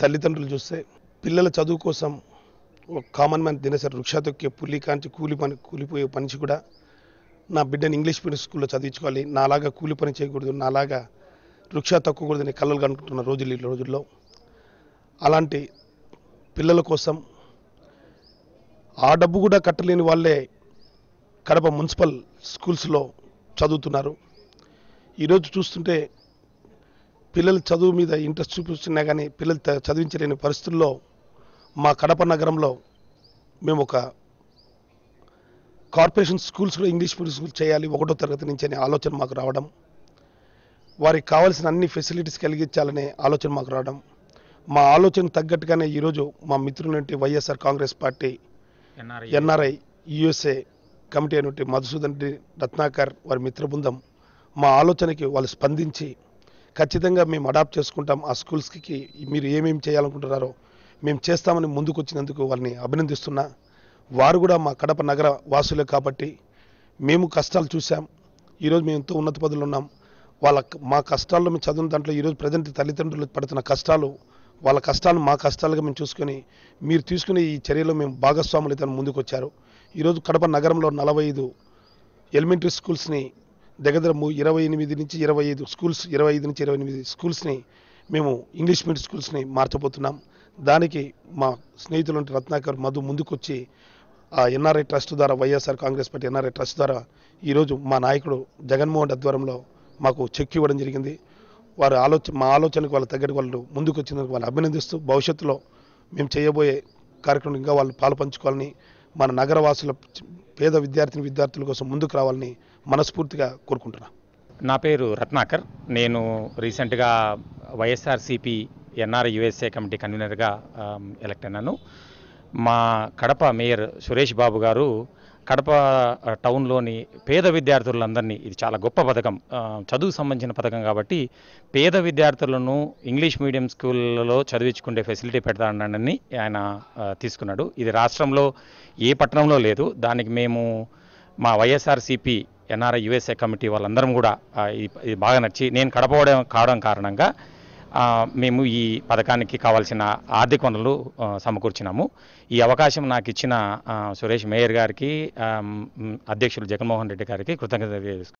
తల్లిదండ్రులు చూస్తే పిల్లల చదువు కోసం ఒక కామన్ మ్యాన్ దినసరి రిక్షా తొక్కే పులి కాంచి కూలి పని కూలిపోయే మనిషి కూడా నా బిడ్డని ఇంగ్లీష్ మీడియం స్కూల్లో చదివించుకోవాలి నాలాగా కూలి పని చేయకూడదు నాలాగా రిక్షా తొక్కకూడదని కలలు కనుకుంటున్న రోజులు ఈ రోజుల్లో అలాంటి పిల్లల కోసం ఆ డబ్బు కూడా కట్టలేని వాళ్ళే కడప మున్సిపల్ స్కూల్స్లో చదువుతున్నారు ఈరోజు చూస్తుంటే పిల్లలు చదువు మీద ఇంట్రెస్ట్ చూపిస్తున్నా కానీ పిల్లలు త- చదివించలేని పరిస్థితుల్లో మా కడప నగరంలో మేము ఒక కార్పొరేషన్ స్కూల్స్ కూడా ఇంగ్లీష్ మీడియం స్కూల్ చేయాలి ఒకటో తరగతి నుంచి అనే ఆలోచన మాకు రావడం వారికి కావాల్సిన అన్ని ఫెసిలిటీస్ కలిగించాలనే ఆలోచన మాకు రావడం మా ఆలోచన తగ్గట్టుగానే ఈరోజు మా మిత్రులంటే YSR Congress Party NRI USA committee అయినటువంటి మధుసూదన్ రెడ్డి రత్నాకర్ వారి మిత్ర బృందం మా ఆలోచనకి వాళ్ళు స్పందించి ఖచ్చితంగా మేము అడాప్ట్ చేసుకుంటాం ఆ స్కూల్స్కి మీరు ఏమేమి చేయాలనుకుంటున్నారో మేము చేస్తామని ముందుకు వచ్చినందుకు వాళ్ళని అభినందిస్తున్నా వారు కూడా మా కడప నగర వాసులే కాబట్టి మేము కష్టాలు చూసాం ఈరోజు మేము ఎంతో ఉన్నత పదవులు ఉన్నాం వాళ్ళ మా కష్టాల్లో మేము చదివిన దాంట్లో ఈరోజు ప్రజెంట్ తల్లిదండ్రులు పడుతున్న కష్టాలు వాళ్ళ కష్టాలను మా కష్టాలుగా మేము చూసుకొని మీరు తీసుకునే ఈ చర్యలో మేము భాగస్వాములు అయితే ముందుకు వచ్చారు ఈరోజు కడప నగరంలో నలభై ఐదు ఎలిమెంటరీ స్కూల్స్ని దగ్గర దగ్గర ము- ఇరవై ఎనిమిది నుంచి ఇరవై ఐదు స్కూల్స్ ఇరవై ఐదు నుంచి ఇరవై ఎనిమిది స్కూల్స్ని మేము ఇంగ్లీష్ మీడియం స్కూల్స్ని మార్చబోతున్నాం దానికి మా స్నేహితులు రత్నాకర్ మధు ముందుకొచ్చి ఆ ఎన్ఆర్ఐ ట్రస్ట్ ద్వారా వైఎస్ఆర్ కాంగ్రెస్ పార్టీ ఎన్ఆర్ఐ ట్రస్ట్ ద్వారా ఈరోజు మా నాయకుడు జగన్మోహన్ ఆధ్వర్యంలో మాకు చెక్ ఇవ్వడం జరిగింది వారి ఆలోచన మా ఆలోచనకు వాళ్ళ తగ్గట్టు వాళ్ళు ముందుకు వచ్చినందుకు వాళ్ళు అభినందిస్తూ భవిష్యత్తులో మేము చేయబోయే కార్యక్రమం ఇంకా వాళ్ళు పాలు పంచుకోవాలని మన నగరవాసుల పేద విద్యార్థిని విద్యార్థుల కోసం ముందుకు రావాలని మనస్ఫూర్తిగా కోరుకుంటున్నాను నా పేరు రత్నాకర్ నేను రీసెంట్గా వైఎస్ఆర్సిపి ఎన్ఆర్ యుఎస్ఏ కమిటీ కన్వీనర్గా ఆమ్, ఎలక్ట్ అయినాను మా కడప మేయర్ సురేష్ బాబు గారు కడప ఆ, టౌన్లోని పేద విద్యార్థులందరినీ ఇది చాలా గొప్ప పథకం ఆ, చదువుకు సంబంధించిన పథకం కాబట్టి పేద విద్యార్థులను ఇంగ్లీష్ మీడియం స్కూళ్ళలో చదివించుకునే ఫెసిలిటీ పెడతానని ఆయన ఆ, తీసుకున్నాడు ఇది రాష్ట్రంలో ఏ పట్టణంలో లేదు దానికి మేము మా వైఎస్ఆర్సిపి ఎన్ఆర్ఐ యుఎస్ఏ కమిటీ వాళ్ళందరం కూడా ఆ, ఈ- ఇది బాగా నచ్చి నేను కడపవడం కావడం కారణంగా ఆ, మేము ఈ పథకానికి కావాల్సిన ఆర్థిక వనరులు ఆ, సమకూర్చినాము ఈ అవకాశం నాకు ఇచ్చిన ఆ, సురేష్ మేయర్ గారికి ఆ, మ్, అధ్యక్షులు జగన్మోహన్ రెడ్డి గారికి కృతజ్ఞత